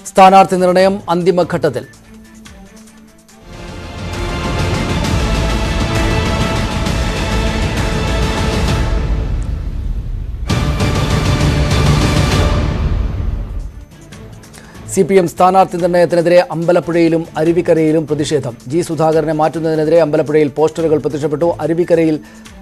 സ്ഥാനാർത്ഥി നിർണയം അന്തിമഘട്ടത്തിൽ C P M സ്ഥാനാർത്ഥി നിർണയത്തിനെതിരെ അമ്പലപ്പുഴയിലും അരുവിക്കരയിലും പ്രതിഷേധം ജി സുധാകരനെ മാറ്റുന്നതിനെതിരെ അമ്പലപ്പുഴയിൽ പോസ്റ്ററുകൾ പ്രത്യക്ഷപ്പെട്ടു അരുവിക്കരയിൽ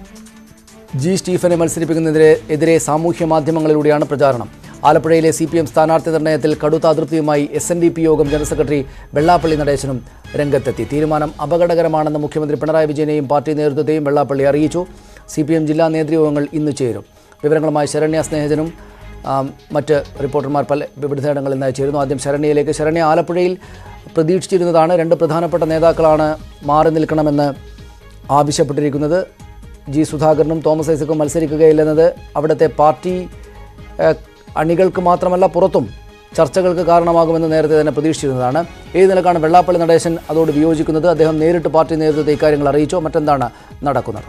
ജി സ്റ്റീഫനെ മത്സരിപ്പിക്കുന്നതിനെതിരെ എതിരെ സാമൂഹ്യ മാധ്യമങ്ങളിലൂടെയാണ് പ്രചാരണം ആലപ്പുഴയിലെ സി പി എം സ്ഥാനാർത്ഥി നിർണയത്തിൽ കടുത്ത അതൃപ്തിയുമായി എസ് എൻ ഡി പി യോഗം ജനറൽ സെക്രട്ടറി വെള്ളാപ്പള്ളി നടേശനും രംഗത്തെത്തി തീരുമാനം അപകടകരമാണെന്ന് മുഖ്യമന്ത്രി പിണറായി വിജയനെയും പാർട്ടി നേതൃത്വത്തെയും വെള്ളാപ്പള്ളി അറിയിച്ചു സി പി എം ജില്ലാ നേതൃയോഗങ്ങൾ ഇന്ന് ചേരും വിവരങ്ങളുമായി ശരണ്യ സ്നേഹജനും ആം, മറ്റ് റിപ്പോർട്ടർമാർ പല വിവിധയിടങ്ങളിൽ നിന്നായി ചേരുന്നു ആദ്യം ശരണ്യയിലേക്ക് ശരണ്യ ആലപ്പുഴയിൽ പ്രതീക്ഷിച്ചിരുന്നതാണ് രണ്ട് പ്രധാനപ്പെട്ട നേതാക്കളാണ് മാറി നിൽക്കണമെന്ന് ആവശ്യപ്പെട്ടിരിക്കുന്നത് ജി സുധാകരനും തോമസ് ഐസക്കും മത്സരിക്കുകയില്ലെന്നത് അവിടുത്തെ പാർട്ടി ഏഹ്, അണികൾക്ക് മാത്രമല്ല പുറത്തും ചർച്ചകൾക്ക് കാരണമാകുമെന്ന് നേരത്തെ തന്നെ പ്രതീക്ഷിച്ചിരുന്നതാണ് ഏത് നിലക്കാണ് വെള്ളാപ്പള്ളി നടേശൻ അതോട് വിയോജിക്കുന്നത് അദ്ദേഹം നേരിട്ട് പാർട്ടി നേതൃത്വത്തെ ഇക്കാര്യങ്ങൾ അറിയിച്ചോ മറ്റെന്താണ് നടക്കുന്നത്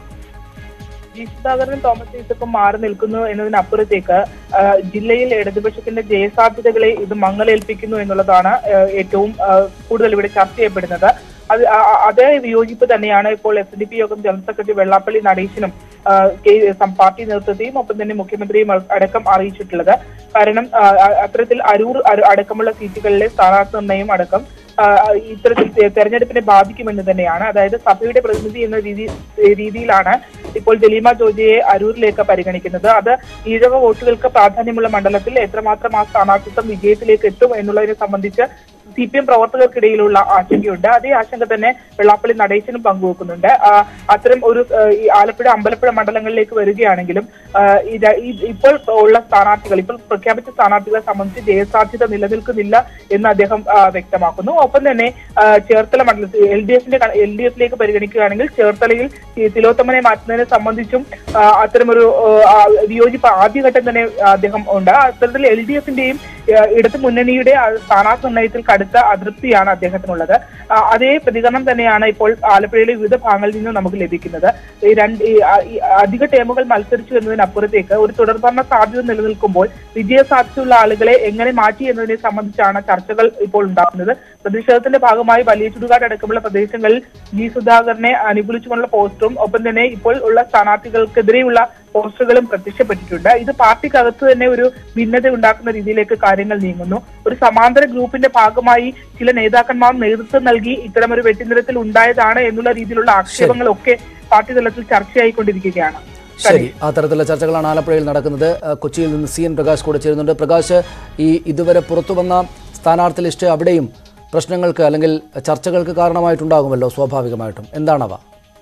ജി സുധാകരനും തോമസ് ഐസക്കും മാറി നിൽക്കുന്നു എന്നതിനപ്പുറത്തേക്ക് ആ, ജില്ലയിൽ ഇടതുപക്ഷത്തിന്റെ ജയസാധ്യതകളെ ഇത് മങ്ങലേൽപ്പിക്കുന്നു എന്നുള്ളതാണ് ആ, ഏറ്റവും ആ, കൂടുതൽ ഇവിടെ ചർച്ച ചെയ്യപ്പെടുന്നത് അത് ആ- ആ- അതേ വിയോജിപ്പ് തന്നെയാണ് ഇപ്പോൾ എസ് ഡി പി യോഗം ജനറൽ സെക്രട്ടറി വെള്ളാപ്പള്ളി നടേശനും ആ, കെ- സം- പാർട്ടി നേതൃത്വത്തെയും ഒപ്പം തന്നെ മുഖ്യമന്ത്രിയും അ- അടക്കം അറിയിച്ചിട്ടുള്ളത് കാരണം ആ, ആ, അത്തരത്തിൽ അരൂർ അരു- അടക്കമുള്ള സീറ്റുകളിലെ സ്ഥാനാർത്ഥി നിർണ്ണയം അടക്കം ആ, ഇത്തരത്തിൽ തെ- തെരഞ്ഞെടുപ്പിനെ ബാധിക്കുമെന്ന് തന്നെയാണ് അതായത് സഭയുടെ പ്രതിനിധി എന്ന രീതി രീതിയിലാണ് ഇപ്പോൾ ജലീമ ജോജിയെ അരൂരിലേക്ക് പരിഗണിക്കുന്നത് അത് ഈഴവ വോട്ടുകൾക്ക് പ്രാധാന്യമുള്ള മണ്ഡലത്തിൽ എത്രമാത്രം ആ സ്ഥാനാർത്ഥിത്വം വിജയത്തിലേക്ക് എത്തും എന്നുള്ളതിനെ സംബന്ധിച്ച് സി പി എം പ്രവർത്തകർക്കിടയിലുള്ള ആശങ്കയുണ്ട് അതേ ആശങ്ക തന്നെ വെള്ളാപ്പള്ളി നടേശനും പങ്കുവെക്കുന്നുണ്ട് ആ, അത്തരം ഒരു ആ, ഈ ആലപ്പുഴ അമ്പലപ്പുഴ മണ്ഡലങ്ങളിലേക്ക് വരികയാണെങ്കിലും ആ, ഇത് ഈ- ഇപ്പോൾ ഉള്ള സ്ഥാനാർത്ഥികൾ ഇപ്പോൾ പ്രഖ്യാപിച്ച സ്ഥാനാർത്ഥികളെ സംബന്ധിച്ച് ജയസാധ്യത നിലനിൽക്കുന്നില്ല എന്ന് അദ്ദേഹം ആ, വ്യക്തമാക്കുന്നു ഒപ്പം തന്നെ ആ, ചേർത്തല മണ്ഡലത്തിൽ എൽ ഡി എഫിന്റെ എൽ ഡി എഫിലേക്ക് പരിഗണിക്കുകയാണെങ്കിൽ ചേർത്തലയിൽ ഈ തിലോത്തമനെ മാറ്റുന്നതിനെ സംബന്ധിച്ചും ആ, അത്തരമൊരു ആ, വിയോജിപ്പ് ആദ്യഘട്ടം തന്നെ അദ്ദേഹം ഉണ്ട് അത്തരത്തിൽ എൽ ഡി എഫിന്റെയും ഇടതു മുന്നണിയുടെ ആ, സ്ഥാനാർത്ഥി നിർണ്ണയത്തിൽ കടുത്ത അതൃപ്തിയാണ് അദ്ദേഹത്തിനുള്ളത് ആ, അതേ പ്രതികരണം തന്നെയാണ് ഇപ്പോൾ ആലപ്പുഴയിലെ വിവിധ ഭാഗങ്ങളിൽ നിന്നും നമുക്ക് ലഭിക്കുന്നത് ഈ രണ്ട് ഈ, ആ, ഈ അധിക ടേമുകൾ മത്സരിച്ചു എന്നതിനപ്പുറത്തേക്ക് ഒരു തുടർഭരണ സാധ്യത നിലനിൽക്കുമ്പോൾ വിജയ സാധ്യതയുള്ള ആളുകളെ എങ്ങനെ മാറ്റി എന്നതിനെ സംബന്ധിച്ചാണ് ചർച്ചകൾ ഇപ്പോൾ ഉണ്ടാകുന്നത് പ്രതിഷേധത്തിന്റെ ഭാഗമായി വലിയ ചുടുകാട് അടക്കമുള്ള പ്രദേശങ്ങളിൽ ജി സുധാകരനെ അനുകൂലിച്ചുകൊണ്ടുള്ള പോസ്റ്ററും ഒപ്പം തന്നെ ഇപ്പോൾ ഉള്ള സ്ഥാനാർത്ഥികൾക്കെതിരെയുള്ള പോസ്റ്ററുകളും പ്രത്യക്ഷപ്പെട്ടിട്ടുണ്ട് ഇത് പാർട്ടിക്കകത്ത് തന്നെ ഒരു ഭിന്നത ഉണ്ടാക്കുന്ന രീതിയിലേക്ക് കാര്യങ്ങൾ നീങ്ങുന്നു ഒരു സമാന്തര ഗ്രൂപ്പിന്റെ ഭാഗമായി ചില നേതാക്കന്മാർ നേതൃത്വം നൽകി ഇത്തരമൊരു വെട്ടിനിരത്തിൽ ഉണ്ടായതാണ് എന്നുള്ള രീതിയിലുള്ള ആക്ഷേപങ്ങളൊക്കെ പാർട്ടി തലത്തിൽ ചർച്ചയായിക്കൊണ്ടിരിക്കുകയാണ് ശരി ആ തരത്തിലുള്ള ചർച്ചകളാണ് ആലപ്പുഴയിൽ നടക്കുന്നത് ആ, കൊച്ചിയിൽ നിന്ന് സി എൻ പ്രകാശ് കൂടെ ചേരുന്നുണ്ട് പ്രകാശ് ഈ ഇതുവരെ പുറത്തു വന്ന സ്ഥാനാർത്ഥി ലിസ്റ്റ് അവിടെയും പ്രശ്നങ്ങൾക്ക് അല്ലെങ്കിൽ ചർച്ചകൾക്ക് കാരണമായിട്ടുണ്ടാകുമല്ലോ സ്വാഭാവികമായിട്ടും എന്താണവ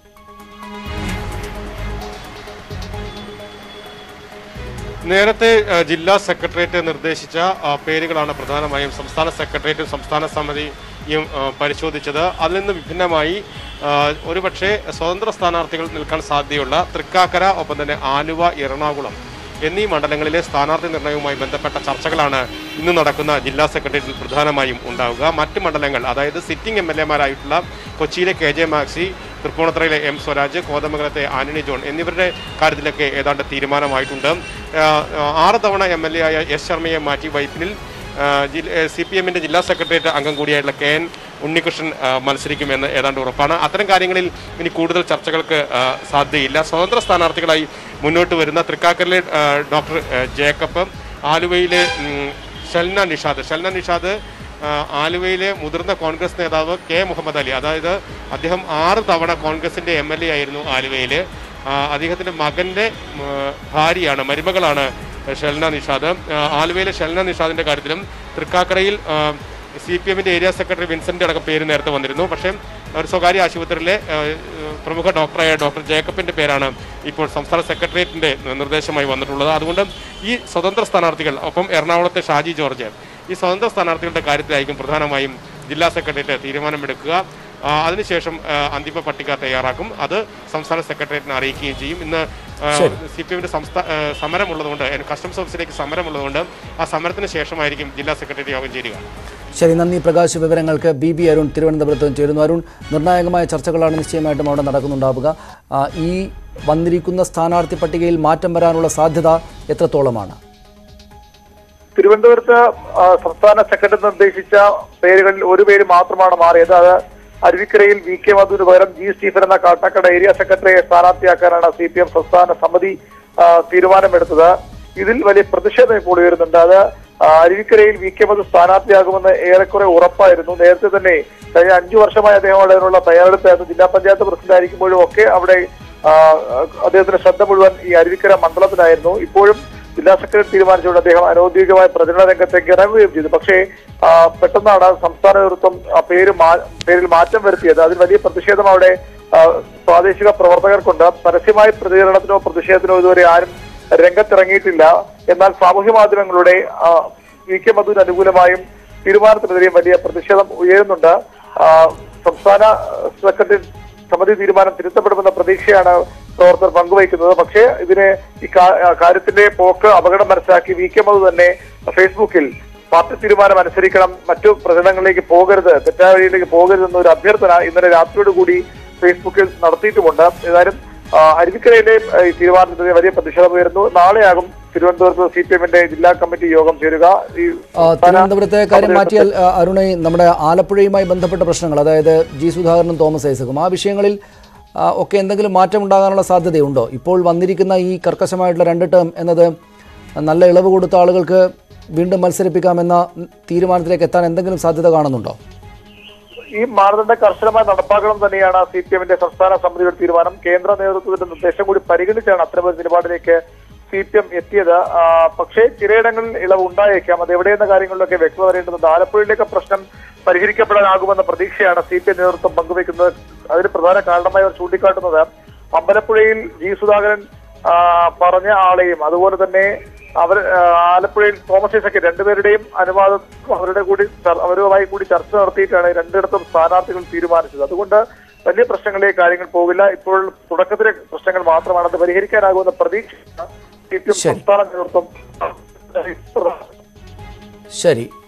നേരത്തെ ആ, ജില്ലാ സെക്രട്ടേറിയറ്റ് നിർദ്ദേശിച്ച ആ, പേരുകളാണ് പ്രധാനമായും സംസ്ഥാന സെക്രട്ടേറിയറ്റും സംസ്ഥാന സമിതിയും ആ, പരിശോധിച്ചത് അതിൽ നിന്ന് വിഭിന്നമായി ആ, ഒരുപക്ഷെ സ്വതന്ത്ര സ്ഥാനാർത്ഥികൾ നിൽക്കാൻ സാധ്യതയുള്ള തൃക്കാക്കര ഒപ്പം തന്നെ ആലുവ എറണാകുളം എന്നീ മണ്ഡലങ്ങളിലെ സ്ഥാനാർത്ഥി നിർണയവുമായി ബന്ധപ്പെട്ട ചർച്ചകളാണ് ഇന്ന് നടക്കുന്ന ജില്ലാ സെക്രട്ടേറിയറ്റിൽ പ്രധാനമായും ഉണ്ടാവുക മറ്റ് മണ്ഡലങ്ങൾ അതായത് സിറ്റിംഗ് എം എൽ എമാരായിട്ടുള്ള കൊച്ചിയിലെ കെ ജെ മാക്സി തൃപ്പൂണിത്തുറയിലെ എം സ്വരാജ് കോതമംഗലത്തെ ആന്റണി ജോൺ എന്നിവരുടെ കാര്യത്തിലൊക്കെ ഏതാണ്ട് തീരുമാനമായിട്ടുണ്ട് ആ, ആ, ആറ് തവണ എം എൽ എ ആയ എസ് ശർമ്മയെ മാറ്റി വൈപ്പിനിൽ സി പി എമ്മിൻ്റെ ജില്ലാ സെക്രട്ടേറിയറ്റ് അംഗം കൂടിയായിട്ടുള്ള കെ എൻ ഉണ്ണികൃഷ്ണൻ ആ, മത്സരിക്കുമെന്ന് ഏതാണ്ട് ഉറപ്പാണ് അത്തരം കാര്യങ്ങളിൽ ഇനി കൂടുതൽ ചർച്ചകൾക്ക് ആ, സാധ്യതയില്ല സ്വതന്ത്ര സ്ഥാനാർത്ഥികളായി മുന്നോട്ട് വരുന്ന തൃക്കാക്കരയിലെ ആ, ഡോക്ടർ ആ, ജേക്കബ് ആലുവയിലെ ഉം, ഷൽന നിഷാദ് ഷൽന നിഷാദ് ആ, ആലുവയിലെ മുതിർന്ന കോൺഗ്രസ് നേതാവ് കെ മുഹമ്മദ് അലി അതായത് അദ്ദേഹം ആറ് തവണ കോൺഗ്രസിന്റെ എം എൽ എ ആയിരുന്നു ആലുവയിൽ അദ്ദേഹത്തിന്റെ മകന്റെ ഉം, ഭാര്യയാണ് മരുമകളാണ് ഷെൽന നിഷാദ് ആ, ആലുവയിലെ ഷെൽന നിഷാദിന്റെ കാര്യത്തിലും തൃക്കാക്കരയിൽ സി പി എമ്മിന്റെ ഏരിയ സെക്രട്ടറി വിൻസെന്റ് അടക്കം പേര് നേരത്തെ വന്നിരുന്നു പക്ഷേ ഒരു സ്വകാര്യ ആശുപത്രിയിലെ ആ, പ്രമുഖ ഡോക്ടറായ ഡോക്ടർ ജേക്കബിന്റെ പേരാണ് ഇപ്പോൾ സംസ്ഥാന സെക്രട്ടേറിയറ്റിന്റെ നിർദ്ദേശമായി വന്നിട്ടുള്ളത് അതുകൊണ്ട് ഈ സ്വതന്ത്ര സ്ഥാനാർത്ഥികൾ ഒപ്പം എറണാകുളത്തെ ഷാജി ജോർജ് ഈ സ്വതന്ത്ര സ്ഥാനാർത്ഥികളുടെ കാര്യത്തിലായിരിക്കും പ്രധാനമായും ജില്ലാ സെക്രട്ടേറിയറ്റ് തീരുമാനമെടുക്കുക ആ, അതിനുശേഷം ആ, അന്തിമ പട്ടിക തയ്യാറാക്കും അത് സംസ്ഥാന സെക്രട്ടേറിയറ്റിനെ അറിയിക്കുകയും ചെയ്യും ഇന്ന് സി പി എമ്മിന്റെ സംസ്ഥാന സമരമുള്ളതുകൊണ്ട് കസ്റ്റംസ് ഓഫീസിലേക്ക് സമരമുള്ളതുകൊണ്ട് ആ സമരത്തിന് ശേഷമായിരിക്കും ജില്ലാ സെക്രട്ടേറിയറ്റ് യോഗം ചേരുക ശരി നന്ദി പ്രകാശ് വിവരങ്ങൾക്ക് ബി ബി അരുൺ തിരുവനന്തപുരത്ത് നിന്ന് ചേരുന്നു അരുൺ നിർണായകമായ ചർച്ചകളാണ് നിശ്ചയമായിട്ടും അവിടെ നടക്കുന്നുണ്ടാവുക ആ, ഈ വന്നിരിക്കുന്ന സ്ഥാനാർത്ഥി പട്ടികയിൽ മാറ്റം വരാനുള്ള സാധ്യത എത്രത്തോളമാണ് തിരുവനന്തപുരത്ത് ആ, സംസ്ഥാന സെക്രട്ടറി നിർദ്ദേശിച്ച പേരുകളിൽ ഒരു പേര് മാത്രമാണ് മാറിയത് അത് അരുവിക്കരയിൽ വി കെ മധുവിന് പകരം ജി സ്റ്റീഫൻ എന്ന കാട്ടാക്കട ഏരിയ സെക്രട്ടറിയെ സ്ഥാനാർത്ഥിയാക്കാനാണ് സി പി എം സംസ്ഥാന സമിതി ആ, തീരുമാനമെടുത്തത് ഇതിൽ വലിയ പ്രതിഷേധം ഇപ്പോൾ ഉയരുന്നുണ്ട് അത് ആ, അരുവിക്കരയിൽ വി കെ മധു സ്ഥാനാർത്ഥിയാകുമെന്ന് ഏറെക്കുറെ ഉറപ്പായിരുന്നു നേരത്തെ തന്നെ കഴിഞ്ഞ അഞ്ചു വർഷമായി അദ്ദേഹം അതിനുള്ള തയ്യാറെടുപ്പായിരുന്നു ജില്ലാ പഞ്ചായത്ത് പ്രസിഡന്റ് ആയിരിക്കുമ്പോഴും ഒക്കെ അവിടെ ആ, അദ്ദേഹത്തിന്റെ ശ്രദ്ധ മുഴുവൻ ഈ അരുവിക്കര മണ്ഡലത്തിലായിരുന്നു ഇപ്പോഴും ജില്ലാ സെക്രട്ടറി തീരുമാനിച്ചുകൊണ്ട് അദ്ദേഹം അനൌദ്യോഗികമായ പ്രചരണ രംഗത്തേക്ക് ഇറങ്ങുകയും ചെയ്തു പക്ഷേ ആ, പെട്ടെന്നാണ് സംസ്ഥാന നേതൃത്വം ആ പേര് മാ- പേരിൽ മാറ്റം വരുത്തിയത് അതിൽ വലിയ പ്രതിഷേധം അവിടെ ആ, പ്രാദേശിക പ്രവർത്തകർക്കുണ്ട് പരസ്യമായ പ്രതികരണത്തിനോ പ്രതിഷേധത്തിനോ ഇതുവരെ ആരും രംഗത്തിറങ്ങിയിട്ടില്ല എന്നാൽ സാമൂഹ്യ മാധ്യമങ്ങളുടെ ആ, വി കെ മധുവിന് അനുകൂലമായും തീരുമാനത്തിനെതിരെയും വലിയ പ്രതിഷേധം ഉയരുന്നുണ്ട് ആ, സംസ്ഥാന സെക്രട്ടറി സമിതി തീരുമാനം തിരുത്തപ്പെടുമെന്ന പ്രതീക്ഷയാണ് പ്രവർത്തകർ പങ്കുവയ്ക്കുന്നത് പക്ഷേ ഇതിന് ഈ കാ- ആ, കാര്യത്തിന്റെ പോക്ക് അപകടം മനസ്സിലാക്കി വി കെ മധു തന്നെ ഫേസ്ബുക്കിൽ പാർട്ടി തീരുമാനം അനുസരിക്കണം മറ്റു പ്രചരണങ്ങളിലേക്ക് പോകരുത് തെറ്റായ വഴിയിലേക്ക് പോകരുത് എന്നൊരു അഭ്യർത്ഥന ഇന്നലെ രാത്രിയോട് കൂടി ഫേസ്ബുക്കിൽ നടത്തിയിട്ടുമുണ്ട് ഏതായാലും ആ, അരുവിക്കരയിലെ ആ, ഈ തീരുമാനത്തിനെതിരെ വലിയ പ്രതിഷേധം ഉയരുന്നു നാളെയാകും തിരുവനന്തപുരത്ത് സി പി എമ്മിന്റെ ജില്ലാ കമ്മിറ്റി യോഗം ചേരുക ഈ ആ, തിരുവനന്തപുരത്തെ കാര്യം മാറ്റിയാൽ ആ, അരുണെ നമ്മുടെ ആലപ്പുഴയുമായി ബന്ധപ്പെട്ട പ്രശ്നങ്ങൾ അതായത് ജി സുധാകരനും തോമസ് ഐസക്കും ആ വിഷയങ്ങളിൽ ആ, ഒക്കെ എന്തെങ്കിലും മാറ്റം ഉണ്ടാകാനുള്ള സാധ്യതയുണ്ടോ ഇപ്പോൾ വന്നിരിക്കുന്ന ഈ കർക്കശമായിട്ടുള്ള രണ്ട് ടേം എന്നത് നല്ല ഇളവ് കൊടുത്ത ആളുകൾക്ക് വീണ്ടും മത്സരിപ്പിക്കാമെന്ന തീരുമാനത്തിലേക്ക് എത്താൻ എന്തെങ്കിലും സാധ്യത കാണുന്നുണ്ടോ ഈ മാനദണ്ഡം കർശനമായി നടപ്പാക്കണം തന്നെയാണ് സി പി എമ്മിന്റെ സംസ്ഥാന സമിതിയുടെ തീരുമാനം കേന്ദ്ര നേതൃത്വത്തിന്റെ നിർദ്ദേശം കൂടി പരിഗണിച്ചാണ് അത്തരമൊരു നിലപാടിലേക്ക് സി പി എം എത്തിയത് ആ, പക്ഷേ ചിലയിടങ്ങളിൽ ഇളവ് ഉണ്ടായേക്കാം അത് എവിടെയെന്ന കാര്യങ്ങളിലൊക്കെ വ്യക്തത വരേണ്ടതുണ്ട് ആലപ്പുഴയിലേക്ക് പ്രശ്നം പരിഹരിക്കപ്പെടാനാകുമെന്ന പ്രതീക്ഷയാണ് സി പി എം നേതൃത്വം പങ്കുവെക്കുന്നത് അതിന് പ്രധാന കാരണമായി അവർ ചൂണ്ടിക്കാട്ടുന്നത് അമ്പലപ്പുഴയിൽ ജി സുധാകരൻ ആ, പറഞ്ഞ ആളെയും അതുപോലെ തന്നെ അവർ ആ, ആലപ്പുഴയിൽ തോമസ് ഐസക്ക് രണ്ടുപേരുടെയും അനുവാദം അവരുടെ കൂടി ചർ- അവരുമായി കൂടി ചർച്ച നടത്തിയിട്ടാണ് രണ്ടിടത്തും സ്ഥാനാർത്ഥികൾ തീരുമാനിച്ചത് അതുകൊണ്ട് വലിയ പ്രശ്നങ്ങളിലേക്ക് കാര്യങ്ങൾ പോകില്ല ഇപ്പോൾ തുടക്കത്തിലെ പ്രശ്നങ്ങൾ മാത്രമാണ് അത് പരിഹരിക്കാനാകുമെന്ന പ്രതീക്ഷ സി പി എം ശരി. സംസ്ഥാന നേതൃത്വം ശരി